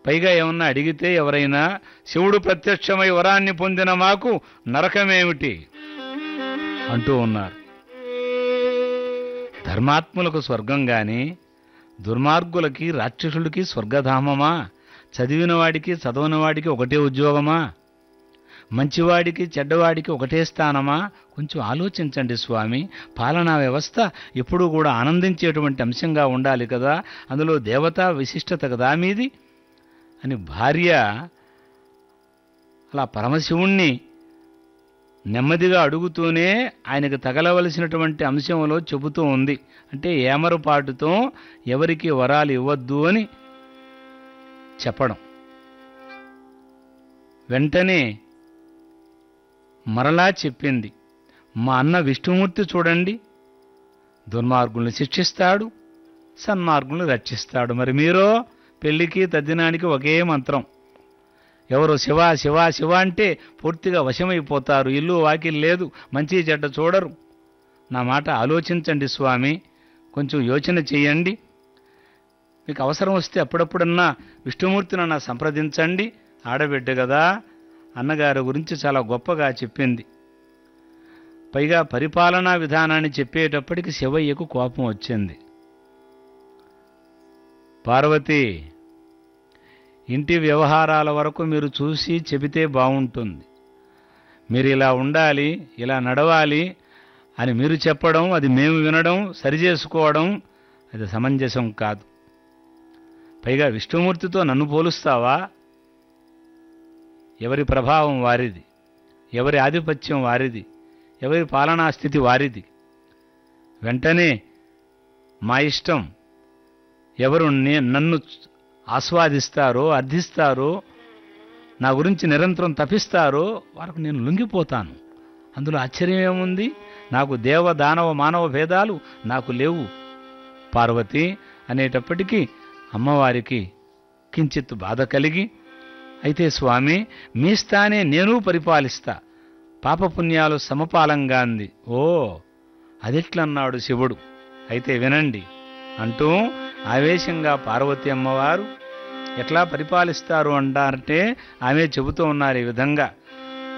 పైగా ఏమన్నా అడిగితే ఎవరైనా శివుడు ప్రత్యక్షమై వరాన్ని పొందిన మాకు నరకమేమిటి అంటూ ఉన్నారు ధర్మాత్ములకు స్వర్గం గాని దుర్మార్గులకి రాక్షసులకి స్వర్గధామమా చదివిన వాడికి చదవని వాడికి ఒకటే ఉద్యోగమా మంచివాడికి చెడ్డవాడికి ఒకటే స్థానమా కొంచెం ఆలోచించండి స్వామి పాలనా వ్యవస్థ ఎప్పుడూ కూడా ఆనందించేటువంటి అంశంగా ఉండాలి కదా అందులో దేవతా విశిష్టత కదా మీది అని భార్య అలా పరమశివుణ్ణి నెమ్మదిగా అడుగుతూనే ఆయనకు తగలవలసినటువంటి అంశంలో చెబుతూ ఉంది అంటే ఏమరపాటుతో ఎవరికి వరాలు ఇవ్వద్దు అని చెప్పడం వెంటనే మరలా చెప్పింది మా అన్న విష్ణుమూర్తి చూడండి దుర్మార్గుల్ని శిక్షిస్తాడు సన్మార్గుల్ని రక్షిస్తాడు మరి మీరో పెళ్లికి తద్దినానికి ఒకే మంత్రం ఎవరు శివ శివ శివ అంటే పూర్తిగా వశమైపోతారు ఇల్లు వాకిల్ లేదు మంచి చెడ్డ చూడరు నా మాట ఆలోచించండి స్వామి కొంచెం యోచన చేయండి మీకు అవసరం వస్తే అప్పుడప్పుడన్నా విష్ణుమూర్తినన్నా సంప్రదించండి ఆడబిడ్డ కదా అన్నగారి గురించి చాలా గొప్పగా చెప్పింది పైగా పరిపాలనా విధానాన్ని చెప్పేటప్పటికి శివయ్యకు కోపం వచ్చింది పార్వతి ఇంటి వ్యవహారాల వరకు మీరు చూసి చెబితే బాగుంటుంది మీరు ఇలా ఉండాలి ఇలా నడవాలి అని మీరు చెప్పడం అది మేము వినడం సరిచేసుకోవడం అది సమంజసం కాదు పైగా విష్ణుమూర్తితో నన్ను పోలుస్తావా ఎవరి ప్రభావం వారిది ఎవరి ఆధిపత్యం వారిది ఎవరి పాలనా స్థితి వారిది వెంటనే మా ఇష్టం ఎవరు నే నన్ను ఆస్వాదిస్తారో అర్థిస్తారో నా గురించి నిరంతరం తపిస్తారో వారికి నేను లొంగిపోతాను అందులో ఆశ్చర్యం ఏముంది నాకు దేవ దానవ మానవ భేదాలు నాకు లేవు పార్వతి అనేటప్పటికీ అమ్మవారికి కించిత్ బాధ కలిగి అయితే స్వామి మీ స్థానే నేను పరిపాలిస్తా పాపపుణ్యాలు సమపాలంగా అంది ఓ అదెట్లన్నాడు శివుడు అయితే వినండి అంటూ ఆవేశంగా పార్వతి అమ్మవారు ఎట్లా పరిపాలిస్తారు అంటారంటే ఆమె చెబుతూ ఉన్నారు ఈ విధంగా